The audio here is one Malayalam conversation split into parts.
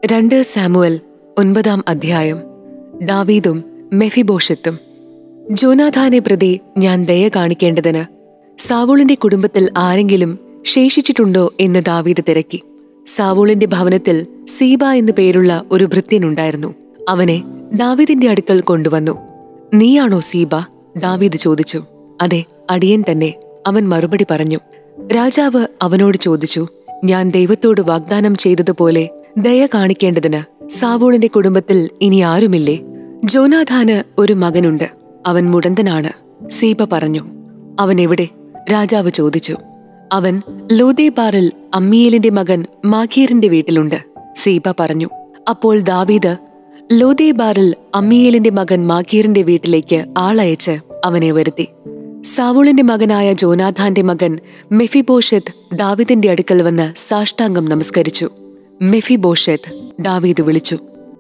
രണ്ട് സാമുവൽ ഒൻപതാം അധ്യായം ദാവീദും മെഫിബോഷത്തും ജോനാഥാനെ പ്രതി ഞാൻ ദയ കാണിക്കേണ്ടതിന് സാവൂളിന്റെ കുടുംബത്തിൽ ആരെങ്കിലും ശേഷിച്ചിട്ടുണ്ടോ എന്ന് ദാവീദ് തിരക്കി സാവൂളിന്റെ ഭവനത്തിൽ സീബ എന്നു പേരുള്ള ഒരു ഭൃത്യനുണ്ടായിരുന്നു അവനെ ദാവീദിന്റെ അടുക്കൽ കൊണ്ടുവന്നു നീയാണോ സീബ ദാവീദ് ചോദിച്ചു അതെ അടിയൻ തന്നെ അവൻ മറുപടി പറഞ്ഞു രാജാവ് അവനോട് ചോദിച്ചു ഞാൻ ദൈവത്തോട് വാഗ്ദാനം ചെയ്തതുപോലെ ദയ കാണിക്കേണ്ടതിന് സാവൂളിന്റെ കുടുംബത്തിൽ ഇനി ആരുമില്ലേ ജോനാഥാന് ഒരു മകനുണ്ട് അവൻ മുടന്തനാണ് സീബ പറഞ്ഞു അവൻ എവിടെ രാജാവ് ചോദിച്ചു അവൻ ലോദേബാറിൽ അമ്മിയേലിന്റെ മകൻ മാഖീറിന്റെ വീട്ടിലുണ്ട് സീബ പറഞ്ഞു അപ്പോൾ ദാവീദ് ലോദേബാറിൽ അമ്മിയേലിന്റെ മകൻ മാഖീറിന്റെ വീട്ടിലേക്ക് ആളയച്ച് അവനെ വരുത്തി സാവൂളിന്റെ മകനായ ജോനാഥാന്റെ മകൻ മെഫിബോഷത്ത് ദാവീദിന്റെ അടുക്കൽ വന്ന് സാഷ്ടാംഗം നമസ്കരിച്ചു മെഫിബോഷത്ത് ദാവീദ് വിളിച്ചു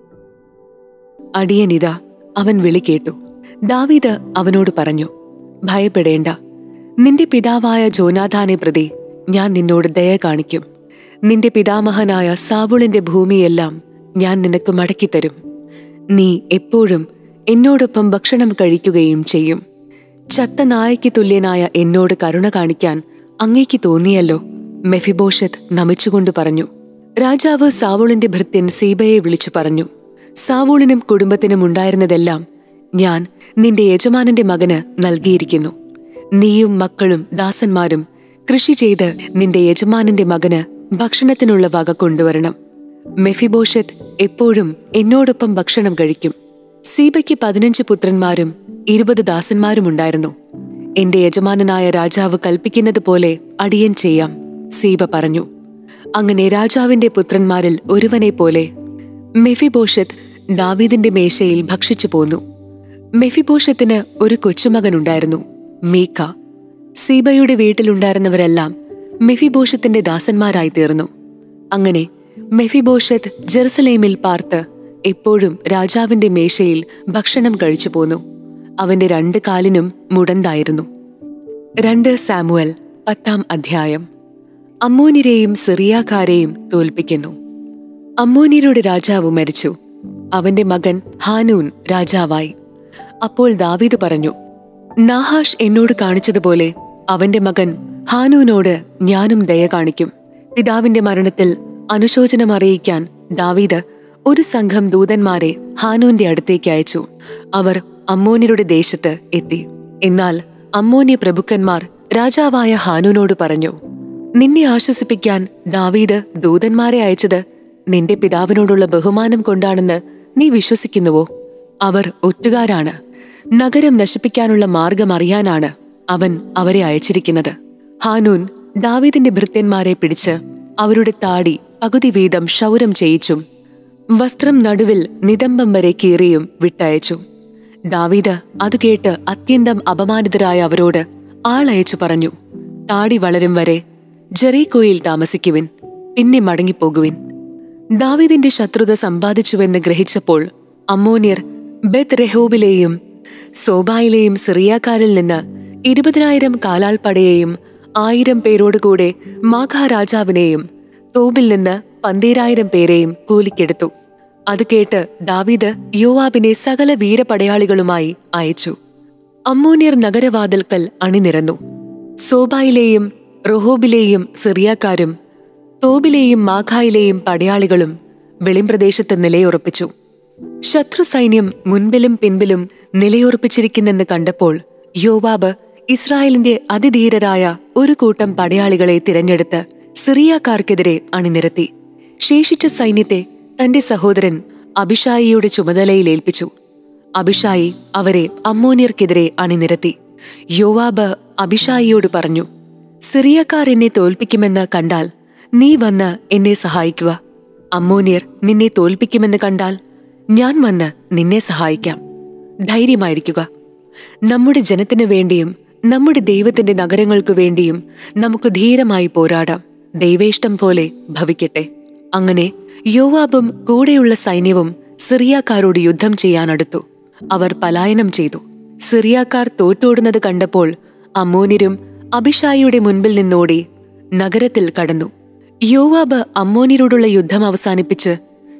അടിയനിതാ അവൻ വിളി കേട്ടു ദാവീദ് അവനോട് പറഞ്ഞു ഭയപ്പെടേണ്ട നിന്റെ പിതാവായ ജോനാഥാനെ പ്രതി ഞാൻ നിന്നോട് ദയ കാണിക്കും നിന്റെ പിതാമഹനായ സാവുളിന്റെ ഭൂമിയെല്ലാം ഞാൻ നിനക്ക് മടക്കിത്തരും നീ എപ്പോഴും എന്നോടൊപ്പം ഭക്ഷണം കഴിക്കുകയും ചെയ്യും ചത്ത നായയ്ക്ക് തുല്യനായ എന്നോട് കരുണ കാണിക്കാൻ അങ്ങേക്ക് തോന്നിയല്ലോ മെഫിബോഷത്ത് നമിച്ചുകൊണ്ട് പറഞ്ഞു രാജാവ് സാവൂളിന്റെ ഭൃത്യൻ സീബയെ വിളിച്ചു പറഞ്ഞു സാവൂളിനും കുടുംബത്തിനും ഉണ്ടായിരുന്നതെല്ലാം ഞാൻ നിന്റെ യജമാനന്റെ മകന് നൽകിയിരിക്കുന്നു നീയും മക്കളും ദാസന്മാരും കൃഷി ചെയ്ത് നിന്റെ യജമാനന്റെ മകന് ഭക്ഷണത്തിനുള്ള വക കൊണ്ടുവരണം മെഫിബോഷത്ത് എപ്പോഴും എന്നോടൊപ്പം ഭക്ഷണം കഴിക്കും സീബയ്ക്ക് പതിനഞ്ച് പുത്രന്മാരും ഇരുപത് ദാസന്മാരുമുണ്ടായിരുന്നു എന്റെ യജമാനനായ രാജാവ് കൽപ്പിക്കുന്നത് പോലെ അടിയൻ ചെയ്യാം സീബ പറഞ്ഞു അങ്ങനെ രാജാവിന്റെ പുത്രന്മാരിൽ ഒരുവനെ പോലെ മെഫിബോഷത്ത് ദാവീദിന്റെ മേശയിൽ ഭക്ഷിച്ചു പോന്നു മെഫിബോഷത്തിന് ഒരു കൊച്ചുമകനുണ്ടായിരുന്നു മീക്ക സീബയുടെ വീട്ടിലുണ്ടായിരുന്നവരെല്ലാം മെഫിബോഷത്തിന്റെ ദാസന്മാരായി തീർന്നു അങ്ങനെ മെഫിബോഷത്ത് ജെറുസലേമിൽ പാർത്ത് എപ്പോഴും രാജാവിന്റെ മേശയിൽ ഭക്ഷണം കഴിച്ചു പോന്നു അവന്റെ രണ്ട് കാലിനും മുടന്തായിരുന്നു രണ്ട് സാമുവൽ പത്താം അധ്യായം അമ്മോനിരെയും സിറിയാക്കാരെയും തോൽപ്പിക്കുന്നു അമ്മോനിയരുടെ രാജാവ് മരിച്ചു അവന്റെ മകൻ ഹാനൂൻ രാജാവായി അപ്പോൾ ദാവീദ് പറഞ്ഞു നാഹാഷ് എന്നോട് കാണിച്ചതുപോലെ അവന്റെ മകൻ ഹാനൂനോട് ഞാനും ദയ കാണിക്കും പിതാവിന്റെ മരണത്തിൽ അനുശോചനം അറിയിക്കാൻ ദാവീദ് ഒരു സംഘം ദൂതന്മാരെ ഹാനൂന്റെ അടുത്തേക്ക് അയച്ചു അവർ അമ്മോന്യരുടെ ദേശത്ത് എത്തി എന്നാൽ അമ്മോന്യ പ്രഭുക്കന്മാർ രാജാവായ ഹാനൂനോട് പറഞ്ഞു നിന്നെ ആശ്വസിപ്പിക്കാൻ ദാവീദ് ദൂതന്മാരെ അയച്ചത് നിന്റെ പിതാവിനോടുള്ള ബഹുമാനം കൊണ്ടാണെന്ന് നീ വിശ്വസിക്കുന്നുവോ അവർ ഒറ്റുകാരാണ് നഗരം നശിപ്പിക്കാനുള്ള മാർഗം അറിയാനാണ് അവൻ അവരെ അയച്ചിരിക്കുന്നത് ഹാനൂൻ ദാവീദിന്റെ ഭൃത്യന്മാരെ പിടിച്ച് അവരുടെ താടി പകുതി വീതം ക്ഷൗരം ചെയ്യിച്ചും വസ്ത്രം നടുവിൽ നിതംബം വരെ കീറിയും വിട്ടയച്ചു ദാവീദ് അത് കേട്ട് അത്യന്തം അപമാനിതരായ അവരോട് ആളയച്ചു പറഞ്ഞു താടി വളരും വരെ ജെറീക്കോയിൽ താമസിക്കുവിൻ പിന്നെ മടങ്ങിപ്പോകുവിൻ ദാവീദിന്റെ ശത്രുത സമ്പാദിച്ചുവെന്ന് ഗ്രഹിച്ചപ്പോൾ അമ്മോനിയർ ബെത് റെഹോബിലെയും സോബായിലെയും സിറിയാക്കാരിൽ നിന്ന് ഇരുപതിനായിരം കാലാൾപ്പടയെയും ആയിരം പേരോട് കൂടെ മാഘാരാജാവിനെയും തോബിൽ നിന്ന് പന്തീരായിരം പേരെയും കൂലിക്കെടുത്തു അത് കേട്ട് ദാവീദ് യോവാബിനെ സകല വീരപടയാളികളുമായി അയച്ചു അമ്മോനിയർ നഗരവാതിൽക്കൽ അണിനിരന്നു സോബായിലെയും റൊഹോബിലെയും സിറിയാക്കാരും തോബിലെയും മാഖായിലെയും പടയാളികളും വെളിംപ്രദേശത്ത് നിലയുറപ്പിച്ചു ശത്രു സൈന്യം മുൻപിലും പിൻപിലും നിലയുറപ്പിച്ചിരിക്കുന്നെന്ന് കണ്ടപ്പോൾ യോവാബ് ഇസ്രായേലിന്റെ അതിധീരരായ ഒരു കൂട്ടം പടയാളികളെ തിരഞ്ഞെടുത്ത് സിറിയാക്കാർക്കെതിരെ അണിനിരത്തി ശേഷിച്ച സൈന്യത്തെ തന്റെ സഹോദരൻ അഭിഷായിയുടെ ചുമതലയിൽ ഏൽപ്പിച്ചു അഭിഷായി അവരെ അമ്മോനിയർക്കെതിരെ അണിനിരത്തി യോവാബ് അഭിഷായിയോട് പറഞ്ഞു സിറിയക്കാർ എന്നെ തോൽപ്പിക്കുമെന്ന് കണ്ടാൽ നീ വന്ന് എന്നെ സഹായിക്കുക അമ്മോനിയർ നിന്നെ തോൽപ്പിക്കുമെന്ന് കണ്ടാൽ ഞാൻ വന്ന് നിന്നെ സഹായിക്കാം ധൈര്യമായിരിക്കുക നമ്മുടെ ജനത്തിനു വേണ്ടിയും നമ്മുടെ ദൈവത്തിന്റെ നഗരങ്ങൾക്കു വേണ്ടിയും നമുക്ക് ധീരമായി പോരാടാം ദൈവേഷ്ടം പോലെ ഭവിക്കട്ടെ അങ്ങനെ യോവാബും കൂടെയുള്ള സൈന്യവും സിറിയാക്കാരോട് യുദ്ധം ചെയ്യാനടുത്തു അവർ പലായനം ചെയ്തു സിറിയാക്കാർ തോറ്റോടുന്നത് കണ്ടപ്പോൾ അമ്മോനിരും അഭിഷായിയുടെ മുൻപിൽ നിന്നോടി നഗരത്തിൽ കടന്നു യോവാബ് അമ്മോനിയരോടുള്ള യുദ്ധം അവസാനിപ്പിച്ച്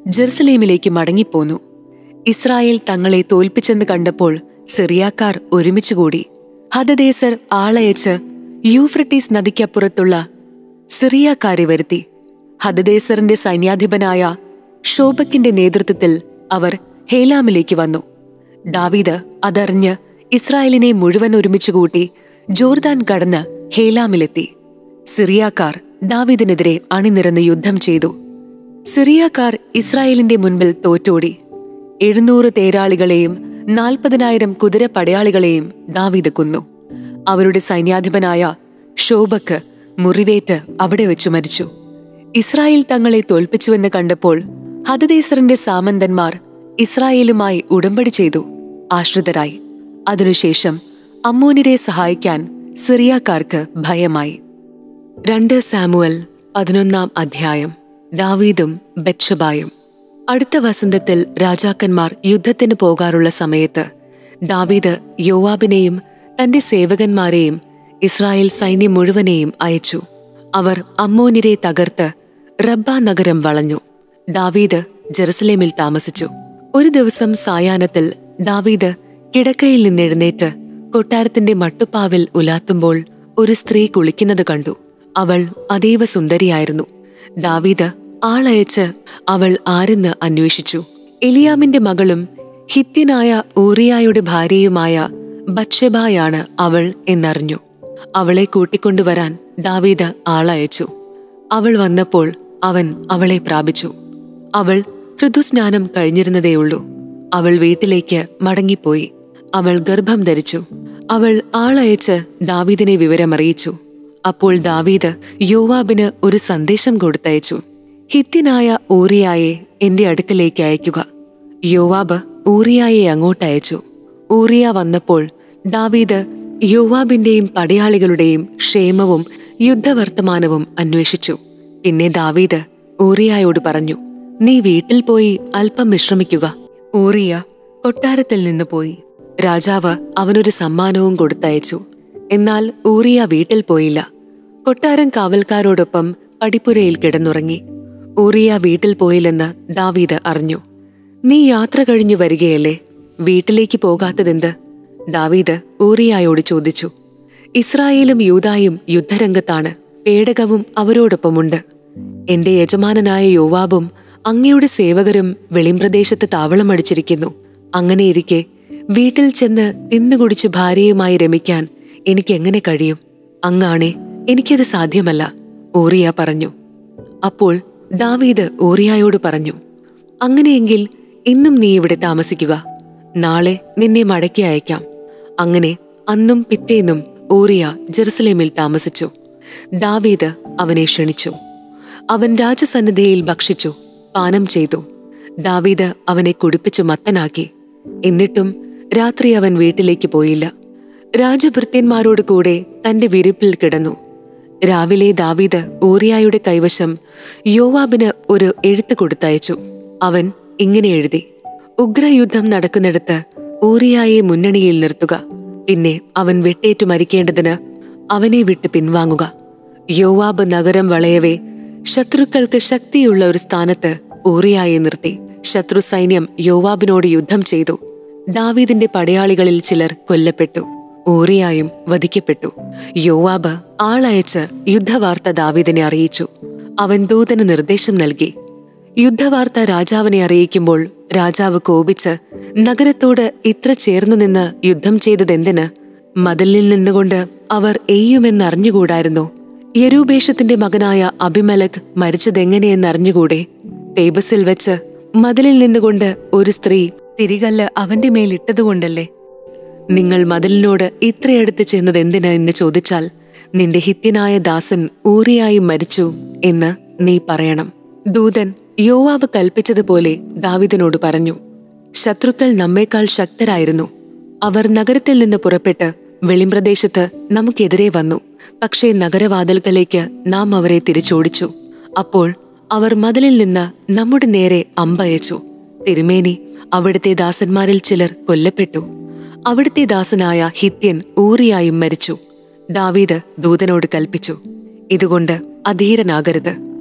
ജെറുസലേമിലേക്ക് മടങ്ങിപ്പോന്നു ഇസ്രായേൽ തങ്ങളെ തോൽപ്പിച്ചെന്ന് കണ്ടപ്പോൾ സിറിയാക്കാർ ഒരുമിച്ചുകൂടി ഹദദേസർ ആളയച്ച് യൂഫ്രട്ടീസ് നദിക്കപ്പുറത്തുള്ള സിറിയാക്കാരെ വരുത്തി ഹദദേസറിന്റെ സൈന്യാധിപനായ ഷോബക്കിന്റെ നേതൃത്വത്തിൽ അവർ ഹേലാമിലേക്ക് വന്നു ദാവീദ് അതറിഞ്ഞ് ഇസ്രായേലിനെ മുഴുവൻ ഒരുമിച്ചുകൂട്ടി ജോർദാൻ കടന്ന് ഹേലാമിലെത്തി സിറിയാക്കാർ ദാവീദിനെതിരെ അണിനിരന്ന് യുദ്ധം ചെയ്തു സിറിയാക്കാർ ഇസ്രായേലിന്റെ മുൻപിൽ തോറ്റോടി എഴുന്നൂറ് തേരാളികളെയും നാൽപ്പതിനായിരം കുതിര പടയാളികളെയും ദാവീദ് കൊന്നു അവരുടെ സൈന്യാധിപനായ ഷോബക്ക് മുറിവേറ്റ് അവിടെ വെച്ചു മരിച്ചു ഇസ്രായേൽ തങ്ങളെ തോൽപ്പിച്ചുവെന്ന് കണ്ടപ്പോൾ ഹദദേസറിന്റെ സാമന്തന്മാർ ഇസ്രായേലുമായി ഉടമ്പടി ചെയ്തു ആശ്രിതരായി അതിനുശേഷം അമ്മോനിരെ സഹായിക്കാൻ സിറിയാക്കാർക്ക് ഭയമായി രണ്ട് സാമുവൽ പതിനൊന്നാം അധ്യായം ദാവീദും ബെത്ഷബായും അടുത്ത വസന്തത്തിൽ രാജാക്കന്മാർ യുദ്ധത്തിന് പോകാറുള്ള സമയത്ത് ദാവീദ് യോവാബിനെയും തന്റെ സേവകന്മാരെയും ഇസ്രായേൽ സൈന്യം മുഴുവനെയും അയച്ചു അവർ അമ്മോനിരെ തകർത്ത് റബ്ബ നഗരം വളഞ്ഞു ദാവീദ് ജെറുസലേമിൽ താമസിച്ചു ഒരു ദിവസം സായാഹ്നത്തിൽ ദാവീദ് കിടക്കയിൽ നിന്നെഴുന്നേറ്റ് കൊട്ടാരത്തിന്റെ മട്ടുപ്പാവിൽ ഉലാത്തുമ്പോൾ ഒരു സ്ത്രീ കുളിക്കുന്നത് കണ്ടു അവൾ അതീവ സുന്ദരിയായിരുന്നു ദാവീദ് ആളയച്ച് അവൾ ആരെന്ന് അന്വേഷിച്ചു എലിയാമിന്റെ മകളും ഹിത്യനായ ഊറിയായുടെ ഭാര്യയുമായ ബത്ഷബായാണ് അവൾ എന്നറിഞ്ഞു അവളെ കൂട്ടിക്കൊണ്ടുവരാൻ ദാവീദ് ആളയച്ചു അവൾ വന്നപ്പോൾ അവൻ അവളെ പ്രാപിച്ചു അവൾ ഋതുസ്നാനം കഴിഞ്ഞിരുന്നതേയുള്ളൂ അവൾ വീട്ടിലേക്ക് മടങ്ങിപ്പോയി അവൾ ഗർഭം ധരിച്ചു അവൾ ആളയച്ച് ദാവീദിനെ വിവരമറിയിച്ചു അപ്പോൾ ദാവീദ് യോവാബിന് ഒരു സന്ദേശം കൊടുത്തയച്ചു ഹിത്യനായ ഊറിയായെ എന്റെ അടുക്കലേക്ക് അയക്കുക യോവാബ് ഊറിയായെ അങ്ങോട്ടയച്ചു ഊറിയ വന്നപ്പോൾ ദാവീദ് യോവാബിന്റെയും പടയാളികളുടെയും ക്ഷേമവും യുദ്ധവർത്തമാനവും അന്വേഷിച്ചു പിന്നെ ദാവീദ് ഊറിയായോട് പറഞ്ഞു നീ വീട്ടിൽ പോയി അല്പം വിശ്രമിക്കുക ഊറിയ കൊട്ടാരത്തിൽ നിന്ന് പോയി രാജാവ് അവനൊരു സമ്മാനവും കൊടുത്തയച്ചു എന്നാൽ ഊറിയ വീട്ടിൽ പോയില്ല കൊട്ടാരം കാവൽക്കാരോടൊപ്പം പടിപ്പുരയിൽ കിടന്നുറങ്ങി ഊറിയ വീട്ടിൽ പോയില്ലെന്ന് ദാവീദ് അറിഞ്ഞു നീ യാത്ര കഴിഞ്ഞു വരികയല്ലേ വീട്ടിലേക്ക് പോകാത്തതെന്ത് ദാവീദ് ഊറിയായോട് ചോദിച്ചു ഇസ്രായേലും യൂതായും യുദ്ധരംഗത്താണ് പേടകവും അവരോടൊപ്പമുണ്ട് എന്റെ യജമാനനായ യോവാബും അങ്ങയുടെ സേവകരും വെളിമ്പ്രദേശത്ത് താവളമടിച്ചിരിക്കുന്നു അങ്ങനെയിരിക്കെ വീട്ടിൽ ചെന്ന് തിന്നുകുടിച്ച് ഭാര്യയുമായി രമിക്കാൻ എനിക്ക് എങ്ങനെ കഴിയും അങ്ങാണേ എനിക്കത് സാധ്യമല്ല ഓറിയ പറഞ്ഞു അപ്പോൾ ദാവീദ് ഓറിയായോട് പറഞ്ഞു അങ്ങനെയെങ്കിൽ ഇന്നും നീ ഇവിടെ താമസിക്കുക നാളെ നിന്നെ മടക്കി അയക്കാം അങ്ങനെ അന്നും പിറ്റേന്നും ഓറിയ ജെറുസലേമിൽ താമസിച്ചു ദാവീദ് അവനെ ക്ഷണിച്ചു അവൻ രാജസന്നിധിയിൽ ഭക്ഷിച്ചു പാനം ചെയ്തു ദാവീദ് അവനെ കുടിപ്പിച്ചു മത്തനാക്കി എന്നിട്ടും രാത്രി അവൻ വീട്ടിലേക്ക് പോയില്ല രാജഭൃത്യന്മാരോട് കൂടെ തന്റെ വിരിപ്പിൽ കിടന്നു രാവിലെ ദാവീദ് ഓറിയായുടെ കൈവശം യോവാബിന് ഒരു എഴുത്ത് കൊടുത്തയച്ചു അവൻ ഇങ്ങനെ എഴുതി ഉഗ്രയുദ്ധം നടക്കുന്നിടത്ത് ഊറിയായെ മുന്നണിയിൽ നിർത്തുക പിന്നെ അവൻ വെട്ടേറ്റു മരിക്കേണ്ടതിന് അവനെ വിട്ട് പിൻവാങ്ങുക യോവാബ് നഗരം വളയവേ ശത്രുക്കൾക്ക് ശക്തിയുള്ള ഒരു സ്ഥാനത്ത് ഊറിയായെ നിർത്തി ശത്രു സൈന്യം യോവാബിനോട് യുദ്ധം ചെയ്തു ദാവീദിന്റെ പടയാളികളിൽ ചിലർ കൊല്ലപ്പെട്ടു ഊറിയായും വധിക്കപ്പെട്ടു യോവാബ് ആളയച്ച് യുദ്ധവാർത്ത ദാവീദിനെ അറിയിച്ചു അവൻ ദൂതന് നിർദ്ദേശം നൽകി യുദ്ധവാർത്ത രാജാവിനെ അറിയിക്കുമ്പോൾ രാജാവ് കോപിച്ച് നഗരത്തോട് ഇത്ര ചേർന്നു നിന്ന് യുദ്ധം ചെയ്തതെന്തിന് മതിലിൽ നിന്നുകൊണ്ട് അവർ എയ്യുമെന്നറിഞ്ഞുകൂടായിരുന്നു യരൂബേഷത്തിന്റെ മകനായ അഭിമലക് മരിച്ചതെങ്ങനെയെന്നറിഞ്ഞുകൂടെ തേബസിൽ വെച്ച് മതിലിൽ നിന്നുകൊണ്ട് ഒരു സ്ത്രീ തിരികല്ല് അവന്റെ മേൽ ഇട്ടതുകൊണ്ടല്ലേ നിങ്ങൾ മതിലിനോട് ഇത്രയടുത്ത് ചെന്നത് എന്തിനാ എന്ന് ചോദിച്ചാൽ നിന്റെ ഹിത്യനായ ദാസൻ ഊറിയായി മരിച്ചു എന്ന് നീ പറയണം ദൂതൻ യോവാബ് കൽപ്പിച്ചതുപോലെ ദാവിദിനോട് പറഞ്ഞു ശത്രുക്കൾ നമ്മേക്കാൾ ശക്തരായിരുന്നു അവർ നഗരത്തിൽ നിന്ന് പുറപ്പെട്ട് വെളിമ്പ്രദേശത്ത് നമുക്കെതിരെ വന്നു പക്ഷേ നഗരവാതിൽക്കലേക്ക് നാം അവരെ തിരിച്ചോടിച്ചു അപ്പോൾ അവർ മതിലിൽ നിന്ന് നമ്മുടെ നേരെ അമ്പയച്ചു തിരുമേനി അവിടുത്തെ ദാസന്മാരിൽ ചിലർ കൊല്ലപ്പെട്ടു അവിടുത്തെ ദാസനായ ഹിത്യൻ ഊറിയായും മരിച്ചു ദാവീദ് ദൂതനോട് കൽപ്പിച്ചു ഇതുകൊണ്ട് അധീരനാകരുത്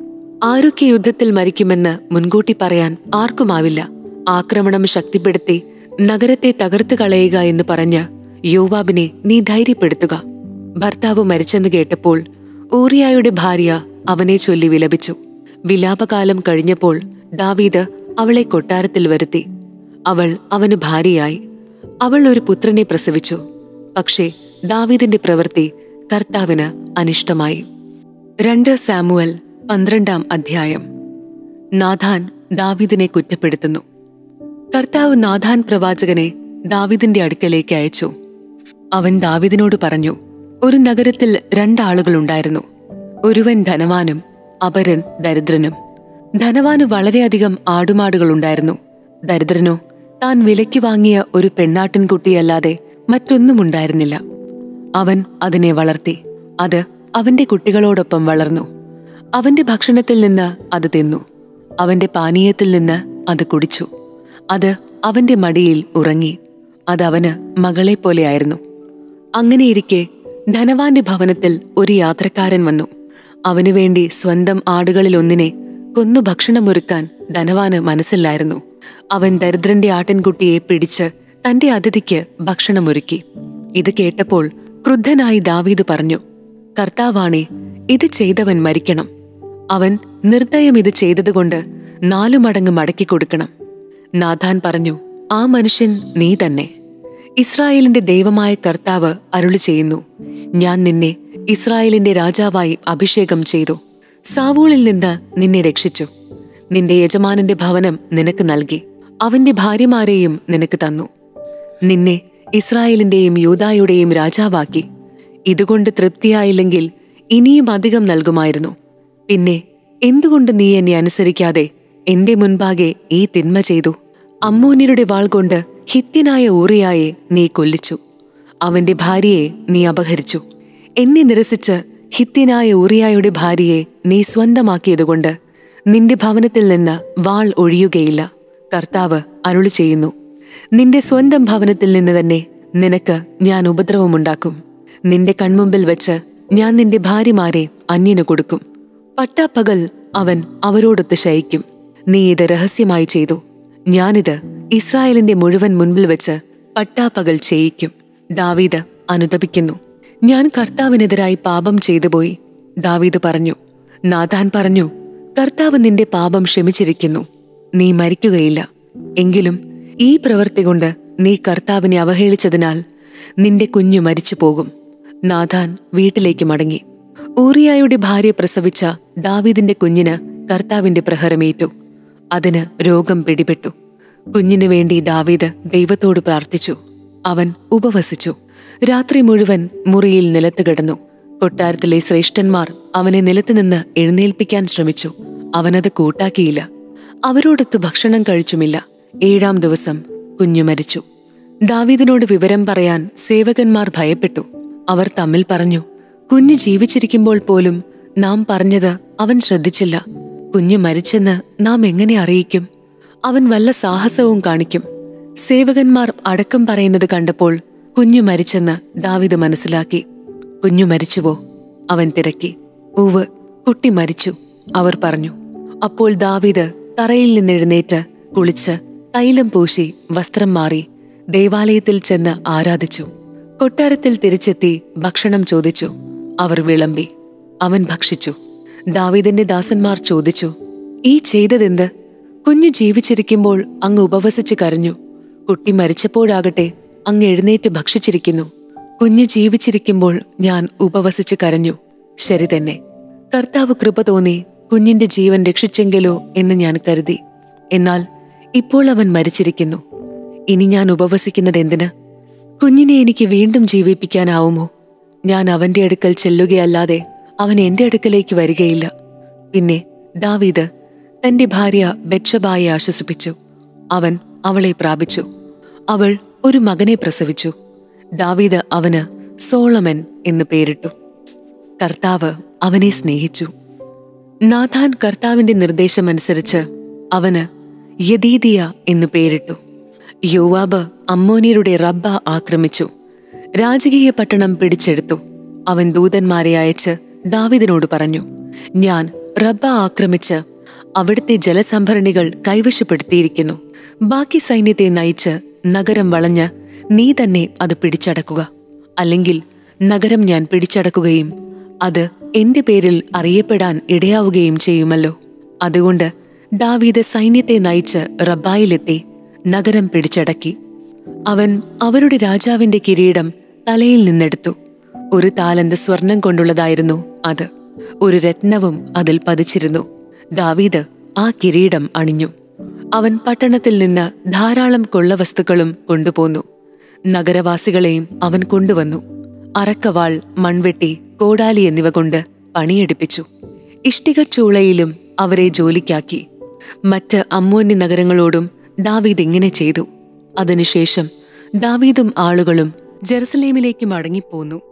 ആരൊക്കെ യുദ്ധത്തിൽ മരിക്കുമെന്ന് മുൻകൂട്ടി പറയാൻ ആർക്കുമാവില്ല ആക്രമണം ശക്തിപ്പെടുത്തി നഗരത്തെ തകർത്തു കളയുക എന്ന് പറഞ്ഞ് യോവാബിനെ നീ ധൈര്യപ്പെടുത്തുക ഭർത്താവ് മരിച്ചെന്ന് കേട്ടപ്പോൾ ഊറിയായുടെ ഭാര്യ അവനെ ചൊല്ലി വിലപിച്ചു വിലാപകാലം കഴിഞ്ഞപ്പോൾ ദാവീദ് അവളെ കൊട്ടാരത്തിൽ വരുത്തി അവൾ അവന് ഭാര്യയായി അവൾ ഒരു പുത്രനെ പ്രസവിച്ചു പക്ഷേ ദാവീദിന്റെ പ്രവൃത്തി കർത്താവിന് അനിഷ്ടമായി രണ്ട് സാമുവൽ പന്ത്രണ്ടാം അധ്യായം നാഥാൻ ദാവീദിനെ കുറ്റപ്പെടുത്തുന്നു കർത്താവ് നാഥാൻ പ്രവാചകനെ ദാവീദിന്റെ അടുക്കലേക്ക് അയച്ചു അവൻ ദാവീദിനോട് പറഞ്ഞു ഒരു നഗരത്തിൽ രണ്ടാളുകളുണ്ടായിരുന്നു ഒരുവൻ ധനവാനും അപരൻ ദരിദ്രനും ധനവാന് വളരെയധികം ആടുമാടുകളുണ്ടായിരുന്നു ദരിദ്രനോ താൻ വിലയ്ക്ക് വാങ്ങിയ ഒരു പെണ്ണാട്ടിൻകുട്ടിയല്ലാതെ മറ്റൊന്നും ഉണ്ടായിരുന്നില്ല അവൻ അതിനെ വളർത്തി അത് അവന്റെ കുട്ടികളോടൊപ്പം വളർന്നു അവന്റെ ഭക്ഷണത്തിൽ നിന്ന് അത് തിന്നു അവന്റെ പാനീയത്തിൽ നിന്ന് അത് കുടിച്ചു അത് അവന്റെ മടിയിൽ ഉറങ്ങി അതവന് മകളെ പോലെയായിരുന്നു അങ്ങനെയിരിക്കെ ധനവാന്റെ ഭവനത്തിൽ ഒരു യാത്രക്കാരൻ വന്നു അവനു വേണ്ടി സ്വന്തം ആടുകളിലൊന്നിനെ കൊന്നു ഭക്ഷണമൊരുക്കാൻ ധനവാന് മനസ്സില്ലായിരുന്നു അവൻ ദരിദ്രന്റെ ആട്ടിൻകുട്ടിയെ പിടിച്ച് തന്റെ അതിഥിക്ക് ഭക്ഷണമൊരുക്കി ഇത് കേട്ടപ്പോൾ ക്രുദ്ധനായി ദാവീദ് പറഞ്ഞു കർത്താവാണേ ഇത് ചെയ്തവൻ മരിക്കണം അവൻ നിർദ്ദയം ഇത് ചെയ്തതുകൊണ്ട് നാലു മടങ്ങ് മടക്കി കൊടുക്കണം നാഥാൻ പറഞ്ഞു ആ മനുഷ്യൻ നീ തന്നെ ഇസ്രായേലിന്റെ ദൈവമായ കർത്താവ് അരുളി ചെയ്യുന്നു ഞാൻ നിന്നെ ഇസ്രായേലിന്റെ രാജാവായി അഭിഷേകം ചെയ്തു സാവൂളിൽ നിന്ന് നിന്നെ രക്ഷിച്ചു നിന്റെ യജമാനന്റെ ഭവനം നിനക്ക് നൽകി അവന്റെ ഭാര്യമാരെയും നിനക്ക് തന്നു നിന്നെ ഇസ്രായേലിന്റെയും യൂദായുടെയും രാജാവാക്കി ഇതുകൊണ്ട് തൃപ്തിയായില്ലെങ്കിൽ ഇനിയും അധികം നൽകുമായിരുന്നു പിന്നെ എന്തുകൊണ്ട് നീ എന്നെ അനുസരിക്കാതെ എന്റെ മുൻപാകെ ഈ തിന്മ ചെയ്തു അമ്മൂന്യരുടെ വാൾ കൊണ്ട് ഹിത്യനായ ഊറിയായെ നീ കൊല്ലിച്ചു അവന്റെ ഭാര്യയെ നീ അപഹരിച്ചു എന്നെ നിരസിച്ച് ഹിത്യനായ ഊറിയായുടെ ഭാര്യയെ നീ സ്വന്തമാക്കിയതുകൊണ്ട് നിന്റെ ഭവനത്തിൽ നിന്ന് വാൾ ഒഴിയുകയില്ല കർത്താവ് അരുളി ചെയ്യുന്നു നിന്റെ സ്വന്തം ഭവനത്തിൽ നിന്ന് തന്നെ നിനക്ക് ഞാൻ ഉപദ്രവമുണ്ടാക്കും നിന്റെ കൺമുമ്പിൽ വെച്ച് ഞാൻ നിന്റെ ഭാര്യമാരെ അന്യന് കൊടുക്കും പട്ടാപ്പകൽ അവൻ അവരോടൊത്ത് ശയിക്കും നീ ഇത് രഹസ്യമായി ചെയ്തു ഞാനിത് ഇസ്രായേലിന്റെ മുഴുവൻ മുൻപിൽ വെച്ച് പട്ടാപ്പകൽ ചെയ്യിക്കും ദാവീദ് അനുതപിക്കുന്നു ഞാൻ കർത്താവിനെതിരായി പാപം ചെയ്തുപോയി ദാവീദ് പറഞ്ഞു നാഥാൻ പറഞ്ഞു കർത്താവ് നിന്റെ പാപം ക്ഷമിച്ചിരിക്കുന്നു നീ മരിക്കുകയില്ല എങ്കിലും ഈ പ്രവൃത്തി കൊണ്ട് നീ കർത്താവിനെ അവഹേളിച്ചതിനാൽ നിന്റെ കുഞ്ഞു മരിച്ചു പോകും നാഥാൻ വീട്ടിലേക്ക് മടങ്ങി ഊറിയായുടെ ഭാര്യ പ്രസവിച്ച ദാവീദിന്റെ കുഞ്ഞിന് കർത്താവിന്റെ പ്രഹരമേറ്റു അതിന് രോഗം പിടിപെട്ടു കുഞ്ഞിനു വേണ്ടി ദാവീദ് ദൈവത്തോട് പ്രാർത്ഥിച്ചു അവൻ ഉപവസിച്ചു രാത്രി മുഴുവൻ മുറിയിൽ നിലത്ത് കിടന്നു കൊട്ടാരത്തിലെ ശ്രേഷ്ഠന്മാർ അവനെ നിലത്തുനിന്ന് എഴുന്നേൽപ്പിക്കാൻ ശ്രമിച്ചു അവനത് കൂട്ടാക്കിയില്ല അവരോടൊത്ത് ഭക്ഷണം കഴിച്ചുമില്ല ഏഴാം ദിവസം കുഞ്ഞു മരിച്ചു ദാവീദിനോട് വിവരം പറയാൻ സേവകന്മാർ ഭയപ്പെട്ടു അവർ തമ്മിൽ പറഞ്ഞു കുഞ്ഞ് ജീവിച്ചിരിക്കുമ്പോൾ പോലും നാം പറഞ്ഞത് അവൻ ശ്രദ്ധിച്ചില്ല കുഞ്ഞ് മരിച്ചെന്ന് നാം എങ്ങനെ അറിയിക്കും അവൻ വല്ല സാഹസവും കാണിക്കും സേവകന്മാർ അടക്കം പറയുന്നത് കണ്ടപ്പോൾ കുഞ്ഞു മരിച്ചെന്ന് ദാവിദ് മനസ്സിലാക്കി കുഞ്ഞു മരിച്ചുവോ അവൻ തിരക്കി ഊവ് കുട്ടി മരിച്ചു അവർ പറഞ്ഞു അപ്പോൾ ദാവീദ് തറയിൽ നിന്നെഴുന്നേറ്റ് കുളിച്ച് തൈലം പൂശി വസ്ത്രം മാറി ദേവാലയത്തിൽ ചെന്ന് ആരാധിച്ചു കൊട്ടാരത്തിൽ തിരിച്ചെത്തി ഭക്ഷണം ചോദിച്ചു അവർ വിളമ്പി അവൻ ഭക്ഷിച്ചു ദാവീദിന്റെ ദാസന്മാർ ചോദിച്ചു ഈ ചെയ്തതെന്ത് കുഞ്ഞു ജീവിച്ചിരിക്കുമ്പോൾ അങ്ങ് ഉപവസിച്ച് കരഞ്ഞു കുട്ടി മരിച്ചപ്പോഴാകട്ടെ അങ്ങ് എഴുന്നേറ്റ് ഭക്ഷിച്ചിരിക്കുന്നു കുഞ്ഞു ജീവിച്ചിരിക്കുമ്പോൾ ഞാൻ ഉപവസിച്ച് കരഞ്ഞു ശരി തന്നെ കർത്താവ് കൃപ തോന്നി കുഞ്ഞിന്റെ ജീവൻ രക്ഷിച്ചെങ്കിലോ എന്ന് ഞാൻ കരുതി എന്നാൽ ഇപ്പോൾ അവൻ മരിച്ചിരിക്കുന്നു ഇനി ഞാൻ ഉപവസിക്കുന്നത് എന്തിന് കുഞ്ഞിനെ എനിക്ക് വീണ്ടും ജീവിപ്പിക്കാനാവുമോ ഞാൻ അവന്റെ അടുക്കൽ ചെല്ലുകയല്ലാതെ അവൻ എന്റെ അടുക്കലേക്ക് വരികയില്ല പിന്നെ ദാവീദ് തന്റെ ഭാര്യ ബെറ്റ്ഷബായെ ആശ്വസിപ്പിച്ചു അവൻ അവളെ പ്രാപിച്ചു അവൾ ഒരു മകനെ പ്രസവിച്ചു ദാവീദ് അവന് സോളമൻ എന്ന് പേരിട്ടു കർത്താവ് അവനെ സ്നേഹിച്ചു നാഥാൻ കർത്താവിന്റെ നിർദ്ദേശമനുസരിച്ച് അവന് യദീദിയ എന്ന് പേരിട്ടു യോവാബ് അമ്മോനിയരുടെ റബ്ബ ആക്രമിച്ചു രാജകീയ പട്ടണം പിടിച്ചെടുത്തു അവൻ ദൂതന്മാരെ അയച്ച് ദാവിദിനോട് പറഞ്ഞു ഞാൻ റബ്ബ ആക്രമിച്ച് അവിടുത്തെ ജലസംഭരണികൾ കൈവശപ്പെടുത്തിയിരിക്കുന്നു ബാക്കി സൈന്യത്തെ നയിച്ച് നഗരം വളഞ്ഞ് നീ തന്നെ അത് പിടിച്ചടക്കുക അല്ലെങ്കിൽ നഗരം ഞാൻ പിടിച്ചടക്കുകയും അത് എന്റെ പേരിൽ അറിയപ്പെടാൻ ഇടയാവുകയും ചെയ്യുമല്ലോ അതുകൊണ്ട് ദാവീദ് സൈന്യത്തെ നയിച്ച് റബ്ബായിലെത്തി നഗരം പിടിച്ചടക്കി അവൻ അവരുടെ രാജാവിന്റെ കിരീടം തലയിൽ നിന്നെടുത്തു ഒരു താലന്ത് സ്വർണം കൊണ്ടുള്ളതായിരുന്നു അത് ഒരു രത്നവും അതിൽ പതിച്ചിരുന്നു ദാവീദ് ആ കിരീടം അണിഞ്ഞു അവൻ പട്ടണത്തിൽ നിന്ന് ധാരാളം കൊള്ളവസ്തുക്കളും കൊണ്ടുപോന്നു നഗരവാസികളെയും അവൻ കൊണ്ടുവന്നു അറക്കവാൾ മൺവെട്ടി കോടാലി എന്നിവ കൊണ്ട് പണിയെടുപ്പിച്ചു ഇഷ്ടിക ചൂളയിലും അവരെ ജോലിക്കാക്കി മറ്റ് അമ്മോന്യ നഗരങ്ങളോടും ദാവീദ് ഇങ്ങനെ ചെയ്തു അതിനുശേഷം ദാവീദും ആളുകളും ജെറുസലേമിലേക്ക് മടങ്ങിപ്പോന്നു